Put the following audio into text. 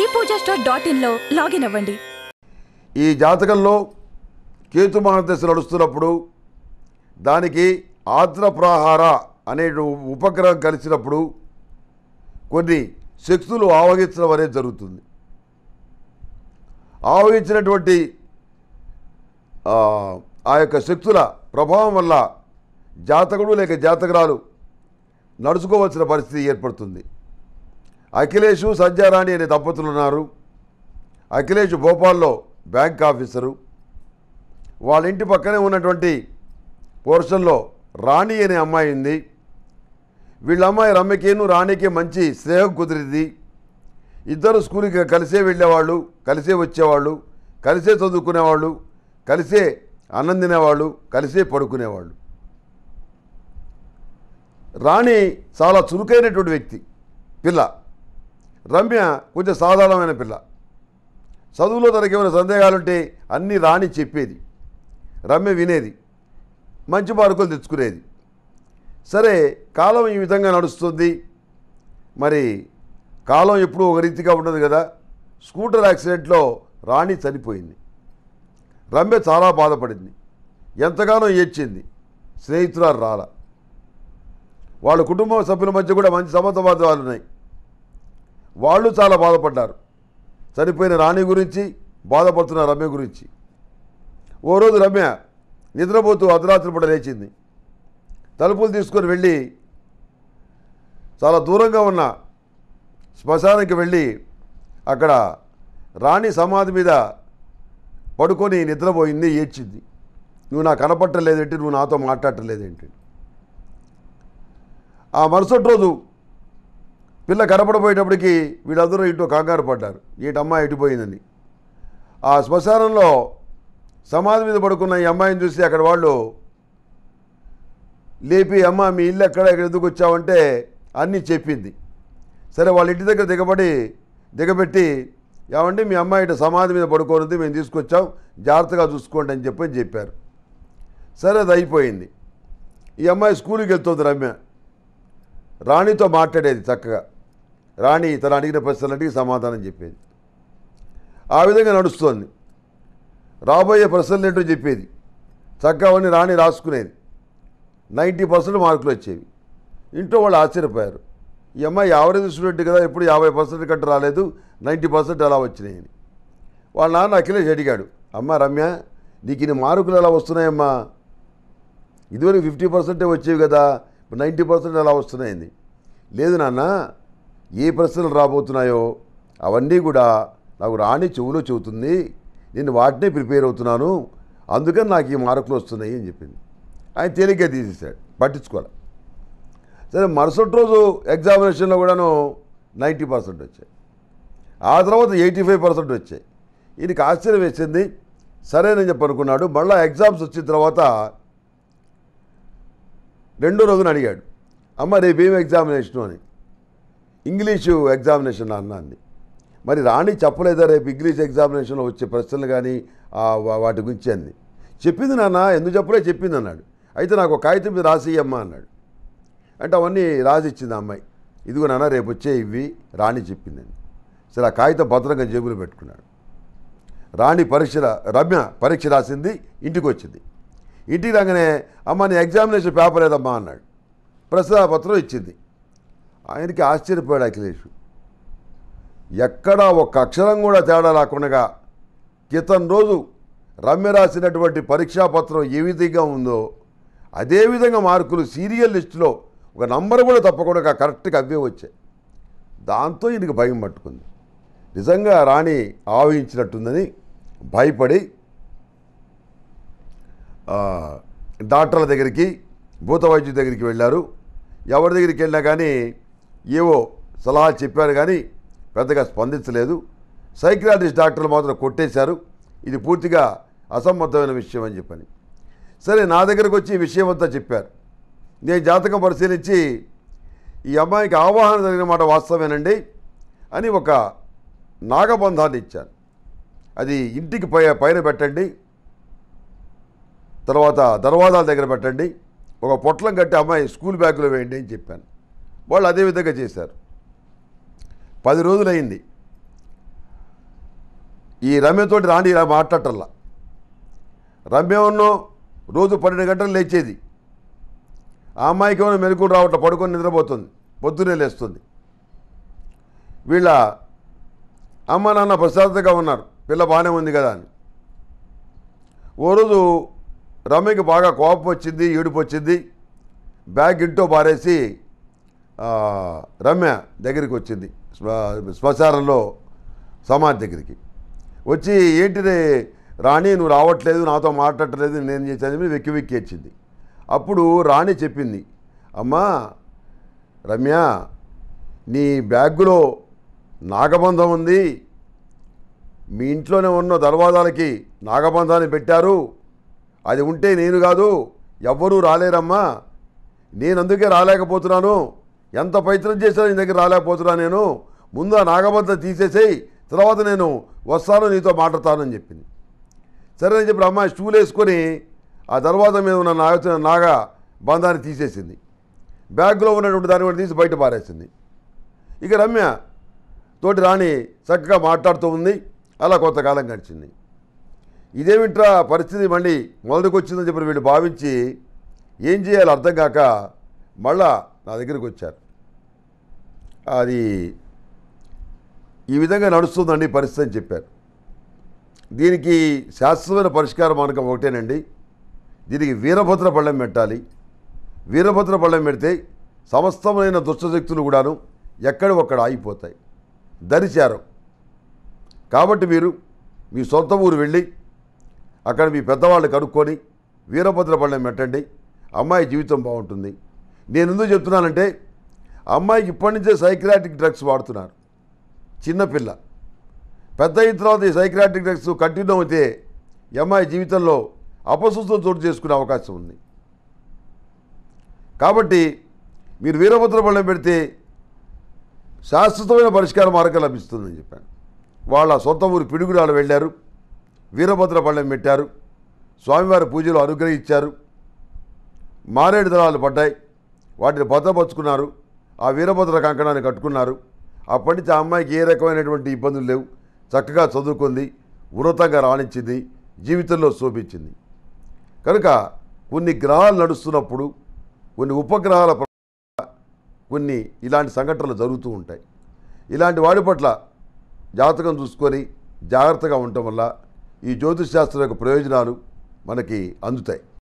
పూజా star dot ఇన్లో login అవ్వండి ఈ జాతకంలో కేతు మహాదశ నడుస్తున్నప్పుడు దానికి ఆత్రప్రహార అనే ఉపగ్రహం కలిసినప్పుడు కొన్ని శక్తులు ఆవహించడం అనేది జరుగుతుంది ఆవహించినటువంటి ఆ, ఆ యొక్క శక్తుల ప్రభావం వల్ల జాతకుడు లేక జాతకురాలు నడుచుకోవాల్సిన పరిస్థితి ఏర్పడుతుంది అఖిలేషు సంధ్యారాణి అనే దంపతులు ఉన్నారు అఖిలేష్ భోపాల్లో బ్యాంక్ ఆఫీసరు వాళ్ళ ఇంటి పక్కనే ఉన్నటువంటి పోర్షన్లో రాణి అనే అమ్మాయి ఉంది వీళ్ళ అమ్మాయి రమ్యకేను రాణికి మంచి స్నేహం కుదిరింది ఇద్దరు స్కూల్కి కలిసే వెళ్ళేవాళ్ళు కలిసే వచ్చేవాళ్ళు కలిసే చదువుకునేవాళ్ళు కలిసే అన్నం తినేవాళ్ళు కలిసే పడుకునేవాళ్ళు రాణి చాలా చురుకైనటువంటి వ్యక్తి పిల్ల రమ్య కొంచెం సాధారణమైన పిల్ల చదువులో తనకి ఏమైనా సందేహాలుంటే అన్నీ రాణి చెప్పేది రమ్య వినేది మంచి మార్కులు తెచ్చుకునేది సరే కాలం ఈ విధంగా నడుస్తుంది మరి కాలం ఎప్పుడూ ఒక రీతిగా ఉండదు కదా స్కూటర్ యాక్సిడెంట్లో రాణి చనిపోయింది రమ్య చాలా బాధపడింది ఎంతగానో ఏడ్చింది స్నేహితురాలు రాల వాళ్ళ కుటుంబ సభ్యుల మధ్య కూడా మంచి సమర్థవాదాలు ఉన్నాయి వాళ్ళు చాలా బాధపడ్డారు చనిపోయిన రాణి గురించి బాధపడుతున్న రమ్య గురించి ఓ రోజు రమ్య నిద్రపోతూ అర్ధరాత్రి పూట లేచింది తలుపులు తీసుకొని వెళ్ళి చాలా దూరంగా ఉన్న శ్మశానానికి వెళ్ళి అక్కడ రాణి సమాధి మీద పడుకొని నిద్రపోయింది ఏడ్చింది నువ్వు నాకు కనపట్టలేదేంటి నువ్వు నాతో మాట్లాడటలేదేంటి ఆ మరుసటి రోజు పిల్ల కనపడపోయేటప్పటికి వీళ్ళందరూ ఇటు కంగారు పడ్డారు ఈట అమ్మాయి ఇటుపోయిందని ఆ శ్మశానంలో సమాధి మీద పడుకున్న ఈ అమ్మాయిని చూసి అక్కడ వాళ్ళు లేపి అమ్మ మీ ఇల్లు ఎక్కడ ఇక్కడ ఎందుకు వచ్చావంటే అన్నీ చెప్పింది సరే వాళ్ళ ఇంటి దగ్గర దిగబడి దిగబెట్టి ఏమండి మీ అమ్మాయి ఇటు సమాధి మీద పడుకోనుంది మేము తీసుకొచ్చాం జాగ్రత్తగా చూసుకోండి అని చెప్పి చెప్పారు సరే అది అయిపోయింది ఈ అమ్మాయి స్కూల్కి వెళ్తుంది రమ్య రాణితో మాట్లాడేది చక్కగా రాణి తను అడిగిన ప్రశ్నలకి సమాధానం చెప్పేది ఆ విధంగా నడుస్తోంది రాబోయే ప్రశ్నలు ఏంటో చెప్పేది చక్కగా అవన్నీ రాణి రాసుకునేది నైంటీ పర్సెంట్ మార్కులు వచ్చేవి ఇంట్లో వాళ్ళు ఆశ్చర్యపోయారు ఈ అమ్మాయి యావరేజ్ స్టూడెంట్ కదా ఎప్పుడు యాభై పర్సెంట్ కంటే రాలేదు నైంటీ పర్సెంట్ అలా వచ్చినాయని వాళ్ళ నాన్న అఖిలేష్ అడిగాడు అమ్మ రమ్య నీకు ఇన్ని మార్కులు ఎలా వస్తున్నాయమ్మా ఇదివరకు ఫిఫ్టీ పర్సెంటే వచ్చేవి కదా ఇప్పుడు నైంటీ పర్సెంట్ ఎలా వస్తున్నాయండి లేదు నాన్న ఏ ప్రశ్నలు రాబోతున్నాయో అవన్నీ కూడా నాకు రాణి చెవులో చెబుతుంది నేను వాటినే ప్రిపేర్ అవుతున్నాను అందుకని నాకు ఈ మార్కులు వస్తున్నాయి అని చెప్పింది ఆయన తేలిగ్గా తీసేశాడు పట్టించుకోవాలి సరే మరుసటి రోజు ఎగ్జామినేషన్లో కూడాను నైంటీ పర్సెంట్ వచ్చాయి ఆ తర్వాత ఎయిటీ ఫైవ్ పర్సెంట్ వచ్చాయి ఈయనకి ఆశ్చర్యం వేసింది సరేనని చెప్పి అనుకున్నాడు మళ్ళీ ఎగ్జామ్స్ వచ్చిన తర్వాత రెండో రోజున అడిగాడు అమ్మ రేపు ఏం ఎగ్జామినేషను అని ఇంగ్లీషు ఎగ్జామినేషన్ అన్న అంది మరి రాణి చెప్పలేదా రేపు ఇంగ్లీష్ ఎగ్జామినేషన్లో వచ్చే ప్రశ్నలు కానీ ఆ వా- వాటి గురించి అంది చెప్పింది నాన్న ఎందుకు చెప్పలే చెప్పింది అన్నాడు అయితే నాకు ఒక కాగితం మీద రాసి అమ్మా అన్నాడు అంటే అవన్నీ రాసి ఇచ్చింది ఆ అమ్మాయి ఇదిగో నాన్న రేపు వచ్చే ఇవి రాణి చెప్పిందని సరే ఆ కాగితం భద్రంగా జేబులో పెట్టుకున్నాడు రాణి పరీక్ష రా- రమ్య పరీక్ష రాసింది ఇంటికి వచ్చింది ఇంటికి రాగానే అమ్మ నీ ఎగ్జామినేషన్ పేపర్ ఏదమ్మా అన్నాడు ప్రశ్నాపత్రం ఇచ్చింది ఆయనకి ఆశ్చర్యపోయాడు అఖిలేష్ ఎక్కడా ఒక్క అక్షరం కూడా తేడా రాకుండా క్రితం రోజు రమ్య రాసినటువంటి పరీక్షాపత్రం ఏ విధంగా ఉందో అదే విధంగా మార్కులు సీరియల్ లిస్టులో ఒక నంబర్ కూడా తప్పకుండా కరెక్ట్గా అవే వచ్చాయి దాంతో ఈయనకి భయం పట్టుకుంది నిజంగా రాణి ఆవహించినట్టుందని భయపడి ఆ, డాక్టర్ల దగ్గరికి భూత వైద్యుడి దగ్గరికి వెళ్ళారు ఎవరి దగ్గరికి వెళ్ళినా కానీ ఏవో సలహాలు చెప్పారు కానీ పెద్దగా స్పందించలేదు సైకియాట్రిస్ట్ డాక్టర్లు మాత్రం కొట్టేశారు ఇది పూర్తిగా అసమ్మతమైన విషయం అని చెప్పని సరే నా దగ్గరకు వచ్చి ఈ విషయం అంతా చెప్పారు నేను జాతకం పరిశీలించి ఈ అమ్మాయికి ఆవాహన జరిగిన మాట వాస్తవేనండి అని ఒక నాగబంధాన్ని ఇచ్చాను అది ఇంటికి పై పైన పెట్టండి తర్వాత దర్వాజాల దగ్గర పెట్టండి ఒక పొట్లం కట్టి అమ్మాయి స్కూల్ బ్యాగ్లో వేయండి అని చెప్పాను వాళ్ళు అదే విధంగా చేశారు పది రోజులైంది ఈ రమ్యతోటి రాణి ఇలా మాట్లాడటల్లా రమ్య ఉన్నో రోజు పన్నెండు గంటలు లేచేది ఆ అమ్మాయికి ఏమైనా మెలకులు రావట్ల పడుకొని నిద్రపోతుంది పొద్దున్నే లేస్తుంది వీళ్ళ అమ్మ నాన్న ప్రశాంతంగా ఉన్నారు పిల్ల బాగానే ఉంది కదా అని ఓ రోజు రమ్యకి బాగా కోపం వచ్చింది ఏడుపు వచ్చింది బ్యాగ్ ఇంటో పారేసి ఆ, రమ్య దగ్గరికి వచ్చింది శ్మ- శ్మశానంలో సమాధి దగ్గరికి వచ్చి ఏంటిదే రాణి నువ్వు రావట్లేదు నాతో మాట్లాడట్లేదు నేను చేశాను వెక్కి వెక్కి వచ్చింది అప్పుడు రాణి చెప్పింది అమ్మా రమ్య నీ బ్యాగులో నాగబంధం ఉంది మీ ఇంట్లోనే ఉన్న దర్వాజాలకి నాగబంధాన్ని పెట్టారు అది ఉంటే నేను కాదు ఎవ్వరూ రాలేరమ్మా నేను అందుకే రాలేకపోతున్నాను ఎంత ప్రయత్నం చేసినా నీ దగ్గర రాలేకపోతున్నాను నేను ముందు ఆ నాగబంధం తీసేసేయి తర్వాత నేను వస్తాను నీతో మాట్లాడతానని చెప్పింది సరే అని చెప్పి అమ్మాయి స్టూల్ వేసుకొని ఆ దర్వాజా మీద ఉన్న నాగ నాగ బంధాన్ని తీసేసింది బ్యాగ్లో ఉన్నటువంటి దాన్ని కూడా తీసి బయట పారేసింది ఇక రమ్య తోటి రాణి చక్కగా మాట్లాడుతూ ఉంది అలా కొంతకాలం గడిచింది ఇదేమిట్రా పరిస్థితి మళ్ళీ మొదటికి వచ్చిందని చెప్పి వీళ్ళు భావించి ఏం చేయాలో అర్థం కాక మళ్ళా నా దగ్గరికి వచ్చారు అది ఈ విధంగా నడుస్తుందండి పరిస్థితి అని చెప్పారు దీనికి శాశ్వతమైన పరిష్కార మార్గం ఒకటేనండి దీనికి వీరభద్ర పళ్ళెం పెట్టాలి వీరభద్ర పళ్ళెం పెడితే సమస్తమైన దుష్టశక్తులు కూడాను ఎక్కడ ఒక్కడ ఆగిపోతాయి దరిచారం కాబట్టి మీరు మీ సొంత ఊరు వెళ్ళి అక్కడ మీ పెద్దవాళ్ళు కనుక్కొని వీరభద్ర పళ్ళెం పెట్టండి అమ్మాయి జీవితం బాగుంటుంది నేను ఎందుకు చెప్తున్నానంటే అమ్మాయికి ఇప్పటి నుంచే సైక్రాటిక్ డ్రగ్స్ వాడుతున్నారు చిన్నపిల్ల పెద్ద అయిన తర్వాత ఈ సైక్రాటిక్ డ్రగ్స్ కంటిన్యూ అయితే ఈ అమ్మాయి జీవితంలో అపశుద్ధం చోటు చేసుకునే అవకాశం ఉంది కాబట్టి మీరు వీరభద్ర పళ్ళెం పెడితే శాశ్వతమైన పరిష్కార మార్గం లభిస్తుందని చెప్పాను వాళ్ళ సొంత ఊరు పిడుగురాలు వెళ్ళారు వీరభద్ర పళ్ళెం పెట్టారు స్వామివారి పూజలు అనుగ్రహించారు మారేడు దళాలు పడ్డాయి వాటిని భద్రపరుచుకున్నారు ఆ వీరభద్ర కంకణాన్ని కట్టుకున్నారు అప్పటి నుంచి ఆ అమ్మాయికి ఏ రకమైనటువంటి ఇబ్బందులు లేవు చక్కగా చదువుకుంది ఉన్నతంగా రాణించింది జీవితంలో శోభించింది కనుక కొన్ని గ్రహాలు నడుస్తున్నప్పుడు కొన్ని ఉపగ్రహాల ప్ర- కొన్ని ఇలాంటి సంఘటనలు జరుగుతూ ఉంటాయి ఇలాంటి వాడి పట్ల జాతకం చూసుకొని జాగ్రత్తగా ఉండటం వల్ల ఈ జ్యోతిష్ శాస్త్రం యొక్క ప్రయోజనాలు మనకి అందుతాయి